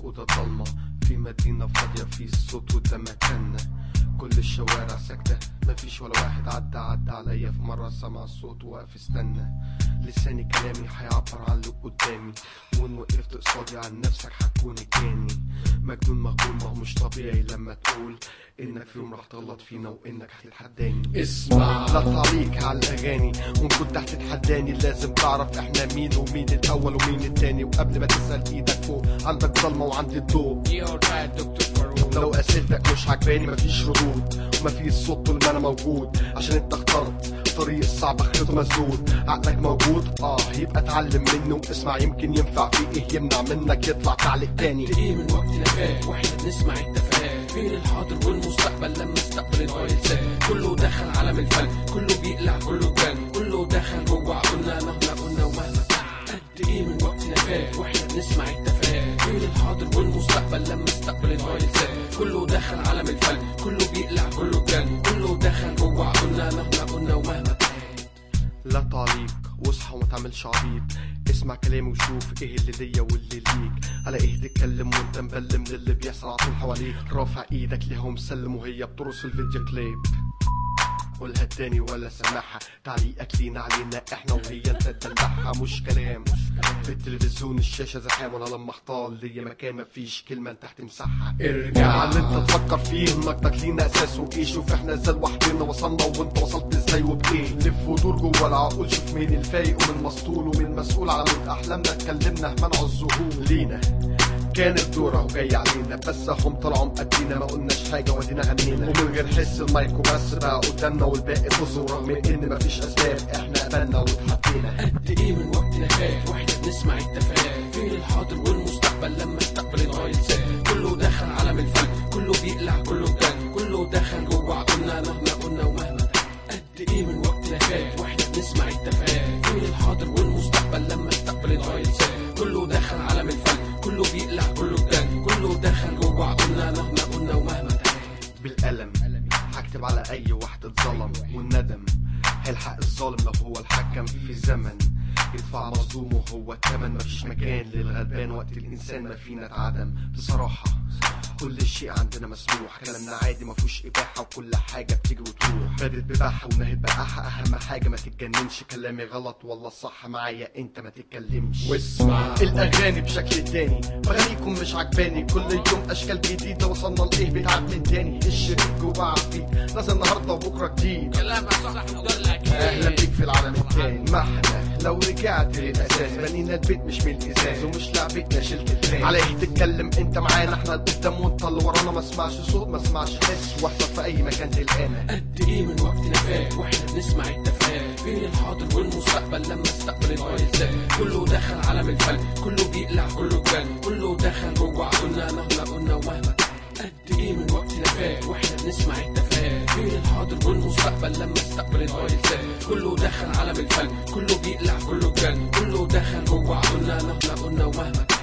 أوضة ضلمة في مدينة فاضية في الصوت والدمكان كل الشوارع ساكتة مفيش ولا واحد عدى عدى عليا في مرة سمع الصوت وقف استنى لساني كلامي هيعبر عن اللي قدامي وان وقفت قصادي عن نفسك هتكون الجاني مجنون مقبول ما هو مش طبيعي لما تقول انك في يوم راح تغلط فينا وانك هتتحداني اسمع لا تعليق على الاغاني وان كنت هتتحداني لازم تعرف احنا مين ومين الاول ومين التاني وقبل ما تسال ايدك فوق عندك ضلمه وعندي الضوء يور رايت دكتور فاروق لو اسئلتك مش عجباني مفيش ردود ومفيش صوت طول ما انا موجود عشان انت اخترت طريق الصعب اخرته مسدود عقلك موجود اه يبقى اتعلم منه واسمع يمكن ينفع فيه ايه يمنع منك يطلع تعليق تاني قد ايه من وقتنا فات واحنا بنسمع التفاهات بين الحاضر والمستقبل لما استقبل الفايلسات كله دخل عالم الفن كله بيقلع كله كان كله دخل جوه عقولنا مهما قلنا ومهما قد ايه من وقتنا فات واحنا بنسمع التفاهات بين الحاضر والمستقبل لما استقبل الفايلسات كله دخل عالم الفن كله بيقلع كله كان كله دخل جوه عقولنا مهما قلنا ومهما لا تعليق واصحى وما تعملش عبيط اسمع كلامي وشوف ايه اللي ليا واللي ليك على ايه تتكلم وانت مبلم للي بيحصل على طول حواليك رافع ايدك ليها ومسلم وهي بترقص الفيديو كليب قولها تاني ولا سامعها تعليقك لينا علينا احنا وهي انت تدلعها مش كلام في التلفزيون الشاشة زحام وانا لما اختار ليا مكان مفيش كلمة انت هتمسحها ارجع على اللي انت تفكر فيه نقدك لينا اساسه ايه شوف احنا ازاي لوحدنا وصلنا وانت وصلت ازاي وبايه لف ودور جوه العقول شوف مين الفايق ومين مسطول ومين مسؤول على موت احلامنا اتكلمنا منع الظهور لينا كانت دورة وجاي علينا بس هم طلعوا مقدينا ما قلناش حاجة ودينا غنينا ومن غير حس المايك وبس بقى قدامنا والباقي فزور رغم ان مفيش اسباب احنا قبلنا واتحطينا قد ايه من وقتنا فات واحنا بنسمع التفاهات فين الحاضر والمستقبل لما استقبل الفايلسات كله دخل عالم الفن كله بيقلع كله كان كله دخل جوه عقولنا مهما قلنا ومهما قد ايه من وقتنا فات واحنا بنسمع التفاهات فين الحاضر والمستقبل لما استقبل الفايلسات كله دخل عالم الفن كله بيقلع كله كان كله دخل جوه عقولنا مهما قلنا ومهما بالقلم هكتب على اي واحد اتظلم والندم هيلحق الظالم لو هو الحكم في زمن يدفع مظلوم وهو التمن مفيش مكان للغلبان وقت الانسان ما فينا اتعدم بصراحة كل شيء عندنا مسموح كلامنا عادي مفهوش اباحة وكل حاجة بتيجي وتروح بدت بباحة ونهت بقاحة اهم حاجة ما تتجننش كلامي غلط ولا صح معايا انت ما تتكلمش واسمع الاغاني بشكل تاني اغانيكم مش عجباني كل يوم اشكال جديده وصلنا لايه بيتعاد من تاني الشريك جوه عفريت نازل النهارده وبكره جديد كلامك صح ودلك اهلا بيك في العالم التاني ما احنا لو رجعت للاساس بنينا البيت مش من الازاز ومش لعبتنا شلت الفاس على ايه تتكلم انت معانا احنا القدام وانت اللي ورانا ما اسمعش صوت ما اسمعش حس واحضر في اي مكان تلقانا قد ايه من وقتنا فات واحنا بنسمع التفاهات فين الحاضر والمستقبل لما استقبل الفايلسات كله دخل عالم الفن كله بيقلع كله كان كله دخل جوه عقولنا مهما قلنا ومهما قد ايه من وقتنا فات واحنا بنسمع التفاهات فين الحاضر والمستقبل لما استقبل الفايلسات كله دخل عالم الفن كله بيقلع كله كان كله دخل جوه عقولنا مهما قلنا ومهما